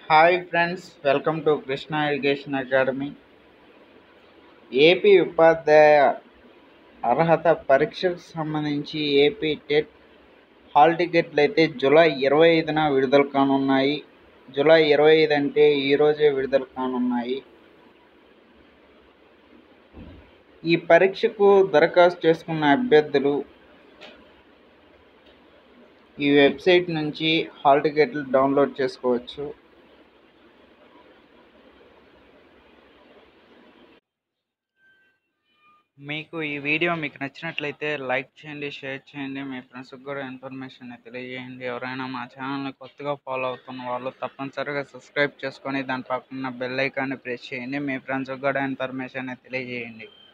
hi friends welcome to Krishna education academy AP ఉపాధ్యాయ అర్హత పరీక్షకు సంబంధించి ఏపీ టెట్ హాల్ టికెట్లు అయితే జూలై ఇరవై ఐదున విడుదల కానున్నాయి జూలై ఇరవై ఐదు అంటే ఈరోజే విడుదల కానున్నాయి ఈ పరీక్షకు దరఖాస్తు చేసుకున్న అభ్యర్థులు ఈ వెబ్సైట్ నుంచి హాల్ టికెట్లు డౌన్లోడ్ చేసుకోవచ్చు మీకు ఈ వీడియో మీకు నచ్చినట్లయితే లైక్ చేయండి షేర్ చేయండి మీ ఫ్రెండ్స్కి కూడా ఇన్ఫర్మేషన్ తెలియజేయండి ఎవరైనా మా ఛానల్ని కొత్తగా ఫాలో అవుతున్న వాళ్ళు తప్పనిసరిగా సబ్స్క్రైబ్ చేసుకొని దాని పక్కన బెల్ ఐకాన్ని ప్రెస్ చేయండి మీ ఫ్రెండ్స్కి కూడా ఇన్ఫర్మేషన్ తెలియజేయండి